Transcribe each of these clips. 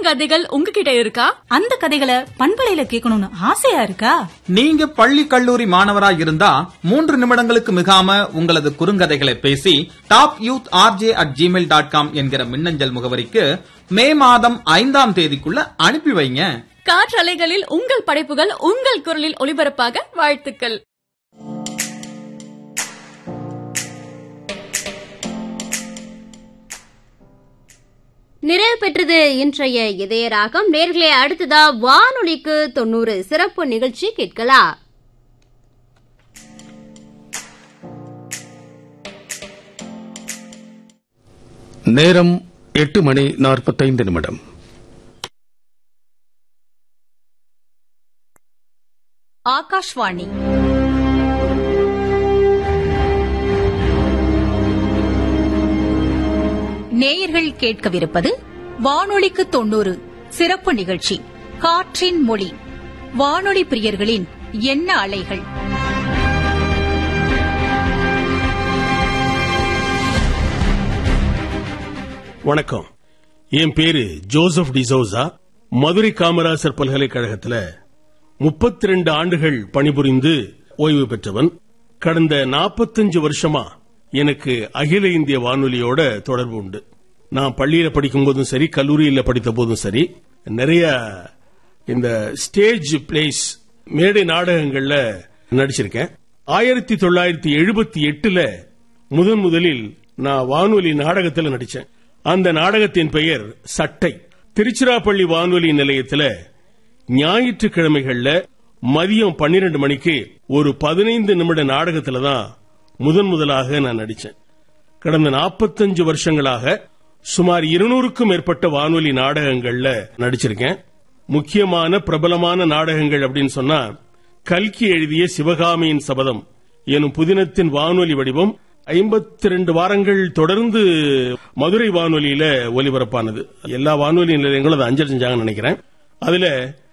குறுங்கதைகள் உங்ககிட்ட இருக்கா அந்த கதைகளை பண்பலையில கேட்கணும்னு ஆசையா இருக்கா நீங்க பள்ளி கல்லூரி மாணவராய் இருந்தா மூன்று நிமிடங்களுக்கு மிகாம உங்களது குறுங்கதைகளை பேசி top youth RJ at Gmail dot com என்கிற மின்னஞ்சல் முகவரிக்கு மே மாதம் ஐந்தாம் தேதிக்குள்ள அனுப்பி வைங்க காற்றலைகளில் உங்கள் படைப்புகள் உங்கள் குரலில் ஒளிபரப்பாக வாழ்த்துக்கள் நிறைவு பெற்றது இன்றைய இதய ராகம் நேர்களே அடுத்ததா வானொலிக்கு தொண்ணூறு சிறப்பு நிகழ்ச்சி கேட்கலாம் நேரம் எட்டு மணி நாற்பத்தைந்து நிமிடம் ஆகாஷ்வாணி நேயர்கள் கேட்கவிருப்பது வானொலிக்கு தொண்ணூறு சிறப்பு நிகழ்ச்சி காற்றின் மொழி வானொலி பிரியர்களின் எண்ண அலைகள் வணக்கம் என் பேரு ஜோசப் டிசோசா மதுரை காமராசர் பல்கலைக்கழகத்துல முப்பத்தி ரெண்டு ஆண்டுகள் பணிபுரிந்து ஓய்வு பெற்றவன் கடந்த 45 வருஷமா எனக்கு அகில இந்திய வானொலியோட தொடர்பு உண்டு நான் பள்ளியில படிக்கும் போதும் சரி கல்லூரியில படித்த போதும் சரி நிறைய இந்த ஸ்டேஜ் பிளேஸ் மேடை நாடகங்கள்ல நடிச்சிருக்கேன் ஆயிரத்தி தொள்ளாயிரத்தி எழுபத்தி எட்டுல முதன் முதலில் நான் வானொலி நாடகத்தில் நடிச்சேன் அந்த நாடகத்தின் பெயர் சட்டை திருச்சிராப்பள்ளி வானொலி நிலையத்தில் ஞாயிற்றுக்கிழமைகள்ல மதியம் பன்னிரண்டு மணிக்கு ஒரு பதினைந்து நிமிட நாடகத்துல தான் முதன் முதலாக நான் நடிச்சேன் கடந்த 45 வருஷங்களாக சுமார் இருநூறுக்கும் மேற்பட்ட வானொலி நாடகங்கள்ல நடிச்சிருக்கேன் முக்கியமான பிரபலமான நாடகங்கள் அப்படின்னு சொன்னா கல்கி எழுதிய சிவகாமியின் சபதம் எனும் புதினத்தின் வானொலி வடிவம் ஐம்பத்தி ரெண்டு வாரங்கள் தொடர்ந்து மதுரை வானொலியில ஒலிபரப்பானது எல்லா வானொலி நிலையங்களும் அதை அஞ்சல் செஞ்சாங்கன்னு நினைக்கிறேன் அதுல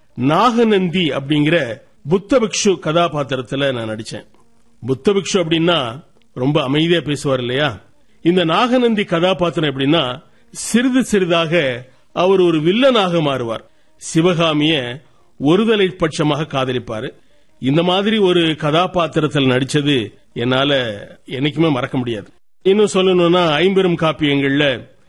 நாகநந்தி அப்படிங்கிற புத்தபிக்ஷு கதாபாத்திரத்துல நான் நடிச்சேன் புத்தபிக்ஷு அப்படின்னா ரொம்ப அமைதியா பேசுவார் இல்லையா இந்த நாகநந்தி கதாபாத்திரம் எப்படின்னா சிறிது சிறிதாக அவர் ஒரு வில்லனாக மாறுவார் சிவகாமிய ஒருதலை பட்சமாக காதலிப்பாரு இந்த மாதிரி ஒரு கதாபாத்திரத்தில் நடிச்சது என்னால என்னைக்குமே மறக்க முடியாது இன்னும் சொல்லணும்னா ஐம்பெரும் காப்பியங்கள்ல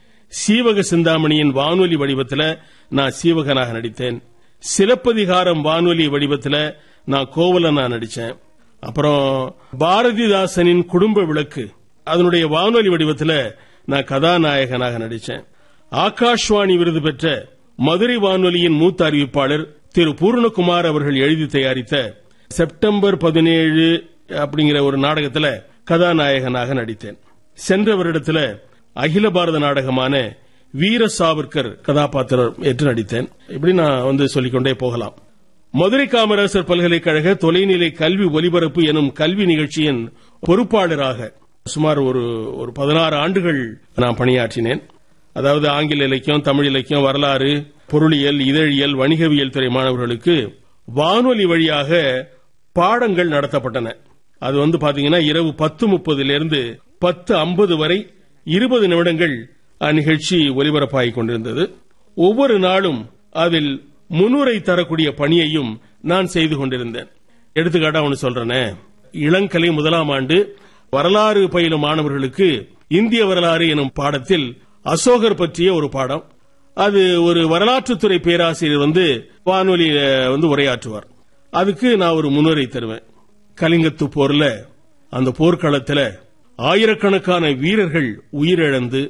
சீவக சிந்தாமணியின் வானொலி வடிவத்துல நான் சீவகனாக நடித்தேன் சிலப்பதிகாரம் வானொலி வடிவத்துல நான் கோவலனா நடிச்சேன் அப்புறம் பாரதிதாசனின் குடும்ப விளக்கு அதனுடைய வானொலி வடிவத்துல நான் கதாநாயகனாக நடிச்சேன் ஆகாஷ்வாணி விருது பெற்ற மதுரை வானொலியின் மூத்த அறிவிப்பாளர் திரு பூர்ணகுமார் அவர்கள் எழுதி தயாரித்த செப்டம்பர் பதினேழு அப்படிங்கிற ஒரு நாடகத்துல கதாநாயகனாக நடித்தேன் சென்ற வருடத்துல அகில பாரத நாடகமான வீர சாவர்கர் கதாபாத்திரம் ஏற்று நடித்தேன் இப்படி நான் வந்து சொல்லிக்கொண்டே போகலாம் மதுரை காமராசர் பல்கலைக்கழக தொலைநிலை கல்வி ஒலிபரப்பு எனும் கல்வி நிகழ்ச்சியின் பொறுப்பாளராக சுமார் ஒரு ஒரு பதினாறு ஆண்டுகள் நான் பணியாற்றினேன் அதாவது ஆங்கில இலக்கியம் தமிழ் இலக்கியம் வரலாறு பொருளியல் இதழியல் வணிகவியல் துறை மாணவர்களுக்கு வானொலி வழியாக பாடங்கள் நடத்தப்பட்டன அது வந்து பாத்தீங்கன்னா இரவு பத்து முப்பதிலிருந்து பத்து ஐம்பது வரை இருபது நிமிடங்கள் அந்நிகழ்ச்சி ஒலிபரப்பாகிக் கொண்டிருந்தது ஒவ்வொரு நாளும் அதில் முன்னுரை தரக்கூடிய பணியையும் நான் செய்து கொண்டிருந்தேன் எடுத்துக்காட்டா ஒன்று சொல்றேனே இளங்கலை முதலாம் ஆண்டு வரலாறு பயிலும் மாணவர்களுக்கு இந்திய வரலாறு எனும் பாடத்தில் அசோகர் பற்றிய ஒரு பாடம் அது ஒரு வரலாற்றுத்துறை பேராசிரியர் வந்து வானொலியில வந்து உரையாற்றுவார் அதுக்கு நான் ஒரு முன்னுரை தருவேன் கலிங்கத்து போர்ல அந்த போர்க்களத்துல ஆயிரக்கணக்கான வீரர்கள் உயிரிழந்து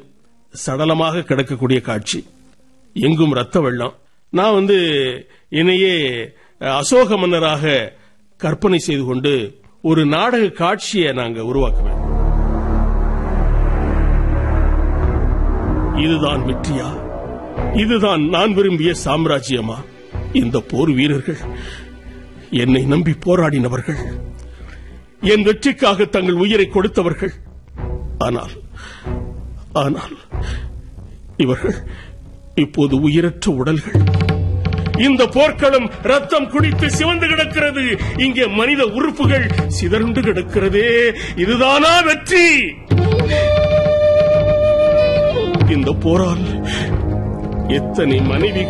சடலமாக கிடக்கக்கூடிய காட்சி எங்கும் ரத்த வெள்ளம் நான் வந்து என்னையே அசோக மன்னராக கற்பனை செய்து கொண்டு ஒரு நாடக காட்சியை நாங்க உருவாக்குவேன் இதுதான் வெற்றியா இதுதான் நான் விரும்பிய சாம்ராஜ்யமா இந்த போர் வீரர்கள் என்னை நம்பி போராடினவர்கள் என் வெற்றிக்காக தங்கள் உயிரை கொடுத்தவர்கள் ஆனால் ஆனால் இவர்கள் இப்போது உயிரற்ற உடல்கள் இந்த போர்க்களம் ரத்தம் குடித்து சிவந்து கிடக்கிறது இங்கே மனித உறுப்புகள் சிதறுண்டு கிடக்கிறதே இதுதானா வெற்றி இந்த போரால் எத்தனை மனைவி